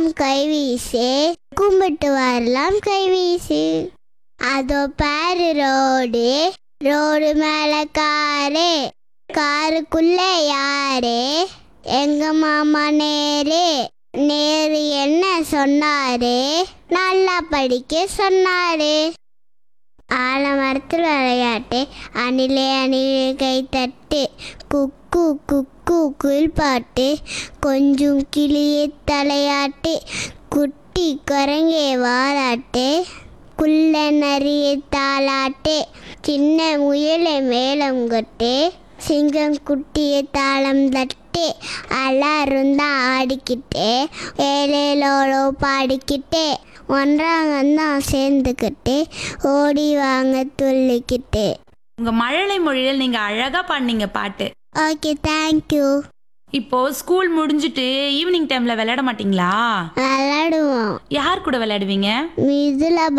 கைவீசு கும்பிட்டு வரலாம் கைவீசு அதோ பாரு ரோடு ரோடு மேல காரு காருக்குள்ள யாரு எங்க மாமா நேரு நேரு என்ன சொன்னாரு நல்லா படிக்க சொன்னாரு ஆலமரத்தில் விளையாட்டு அணிலே அணிலே கை தட்டு குக்கு குக்கு குயில் பாட்டு கொஞ்சம் கிளியே தலையாட்டு குட்டி குரங்கே வாலாட்டு குள்ள நரிய தாளாட்டு சின்ன முயலை மேலம் கொட்டு சிங்கம் குட்டியை தாளம் தட்டு எல்லாரும் தான் ஆடிக்கிட்டு ஏழேலோலோ பாடிக்கிட்டு ஒன்றாங்கந்தான் சேர்ந்துக்கிட்டு ஓடி வாங்க துள்ளிக்கிட்டு உங்க மழலை மொழியில் நீங்க அழகா பாடினீங்க பாட்டு ஓகே தேங்க்யூ இப்போ ஸ்கூல் முடிஞ்சிட்டு ஈவினிங் டைம்ல விளையாட மாட்டீங்களா விளாடுவோம் யார் கூட விளையாடுவீங்க மிதுலா